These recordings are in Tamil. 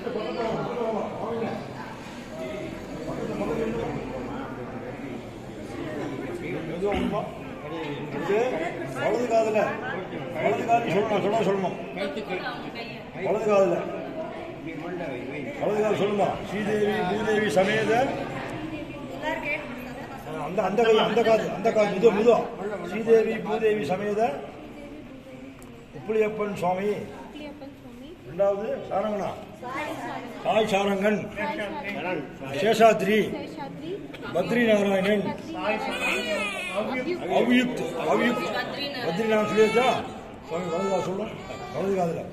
மெதுவா விடுமா. இது வலது காதுல வலது காது சொல்லணும் சொல்ல சொல்லணும் வலது காதுல வலது காது சொல்லுமா ஸ்ரீதேவி பூதேவி சமேத அந்த அந்த கை அந்த காது அந்த காது மெதுவா மெதுவா ஸ்ரீதேவி பூதேவி சமேத உப்புளியப்பன் சுவாமி புளியப்பன் சுவாமி ரெண்டாவது சாரங்கனா சாய் சாமி சாய் சாரங்கன் சேஷாத்ரி சேஷாத்ரி பத்ரி நாராயணன் அவ்யுக்த் அவ்யுக்த் பத்ரி நான் சொல்லியாச்சா சுவாமி வலது காது சொல்லும் வலது காதுல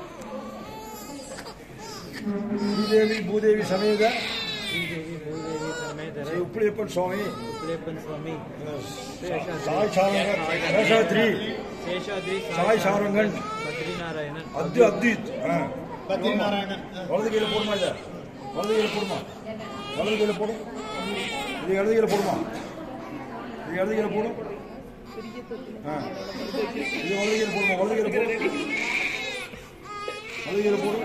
ஸ்ரீதேவி பூதேவி சமேத ಶ್ರೀದೇವಿ ಭೂದೇವಿ ಸಮೇತರ ஸ்ரீ உப்புளியப்பன் சுவாமி ಉಪ್ಪಿಯಪ್ಪನ ಸ್ವಾಮಿ சாய் சாரங்கன் சேஷாத்ரி ಶೇಷಾದ್ರಿ சாய் சாரங்கன் ಬದ್ರಿನಾರಾಯಣನ್ அத்யு அத்யுத் பத்ரிநாராயணன் வலது கையில போடுமா இதை வலது கையில போடுமா வலது கையில போடும் இது இடது கையில போடுமா இது இடது கையில போடும் ஆ. இது வலது கையில போடுமா வலது கையில போடும் வலது கையில போடும்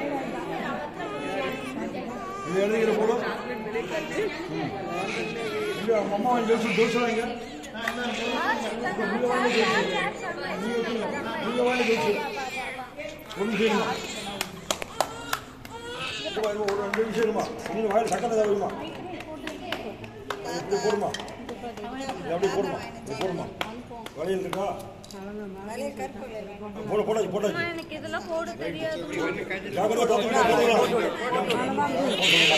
இது இடது கையில போடும் ம். இங்க அவங்க அம்மா ஜோசு ஜோசுறாங்க நீங்க வாங்க ஜோசு நீங்க வாங்க ஜோசு ஒரு நிமிஷம் இருமா சும்மா இருமா, ஒரு ரெண்டு நிமிஷம் இருமா நீங்க வாயில் சக்கரை தான் வருமா இப்படி போடுமா இது அப்படியே போடுமா இப்படி போடுமா வளையல் இருக்கா போட போட்டாச்சு போட்டாச்சு எனக்கு இதெல்லாம் போட தெரியாது ஜாக்கிரதை பார்த்துக்கோ, பார்த்துக்கலாம்.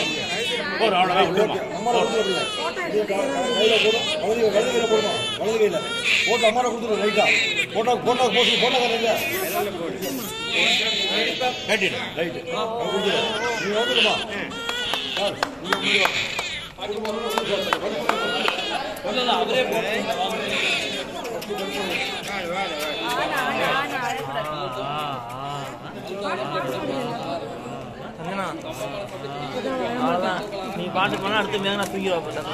ஓகே, அம்மாவை கொடுத்துருங்க. இது க- க- கையில போடும். வலது கை- வலது கையில போடுமா? வலது கையில. போட்டு அம்மாவை கொடுத்துரு, ரைட்டா. போட்டா போட்டா போட்டு போட்டா இல்ல ரைட்டு அது கொடுத்துரு. நீ வந்துடுமா சார் நீங்க முடியும் சந்தனா அவ்வளோதான் நீ பாட்டு போனால் அடுத்து மேலே நான் தூங்கிடுவா போட்டேன்